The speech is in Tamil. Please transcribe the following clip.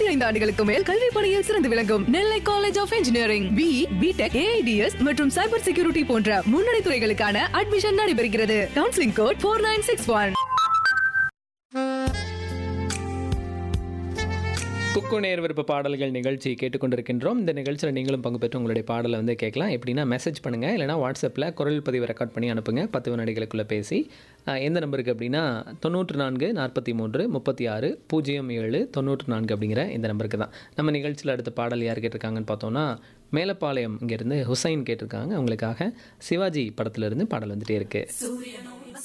இருபத்தி ஐந்து ஆண்டுகளுக்கு மேல் கல்வி பணியில் சிறந்து விளங்கும் Nellai college of engineering B BTech AIDS மற்றும் சைபர் செக்யூரிட்டி போன்ற முன்னணி துறைகளுக்கான அட்மிஷன் நடைபெறுகிறது counselling code four nine six one குக்கு நேர் விருப்ப பாடல்கள் நிகழ்ச்சி கேட்டுக்கொண்டிருக்கின்றோம் இந்த நிகழ்ச்சியில் நீங்களும் பங்கு பெற்று உங்களுடைய பாடலை வந்து கேட்கலாம் எப்படின்னா மெசேஜ் பண்ணுங்கள் இல்லைனா வாட்ஸ்அப்பில் குரல் பதிவு ரெக்கார்ட் பண்ணி அனுப்புங்க பத்து வினாடிகளுக்குள்ளே பேசி அஹ், எந்த நம்பருக்கு அப்படின்னா தொண்ணூற்று நான்கு நாற்பத்தி மூன்று முப்பத்தி ஆறு பூஜ்ஜியம் ஏழு தொண்ணூற்று நான்கு அப்படிங்கிற இந்த நம்பருக்கு தான் நம்ம நிகழ்ச்சியில் அடுத்த பாடல் யார் கேட்டிருக்காங்கன்னு பார்த்தோன்னா மேலப்பாளையம் இங்கேருந்து ஹுசைன் கேட்டிருக்காங்க அவங்களுக்காக சிவாஜி படத்துலேருந்து பாடல் வந்துட்டே இருக்குது